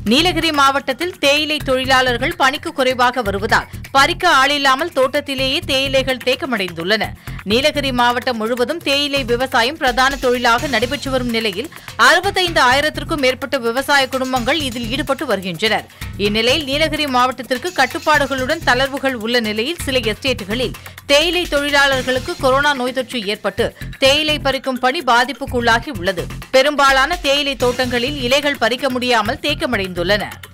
நீலகிரி மாவட்டத்தில் தேயிலை தொழிலாளர்கள் பணிக்கு குறைவாக வருவதால் பறிக்க ஆளில்லாமல் தோட்டத்திலேயே தேயிலைகள் தேக்கமடைந்துள்ளன நீலகிரி மாவட்டம் முழுவதும் தேயிலை விவசாயம் பிரதான தொழிலாக நடைபெற்று வரும் நிலையில் அறுபத்தைந்து ஆயிரத்திற்கும் மேற்பட்ட விவசாய குடும்பங்கள் இதில் ஈடுபட்டு வருகின்றனர் இந்நிலையில் நீலகிரி மாவட்டத்திற்கு கட்டுப்பாடுகளுடன் தளர்வுகள் உள்ள நிலையில் சில எஸ்டேட்டுகளில் தேயிலை தொழிலாளர்களுக்கு கொரோனா நோய் தொற்று ஏற்பட்டு தேயிலை பறிக்கும் பணி பாதிப்புக்குள்ளாகி உள்ளது பெரும்பாலான தேயிலை தோட்டங்களில் இலைகள் பறிக்க முடியாமல் தேக்கமடைந்துள்ளன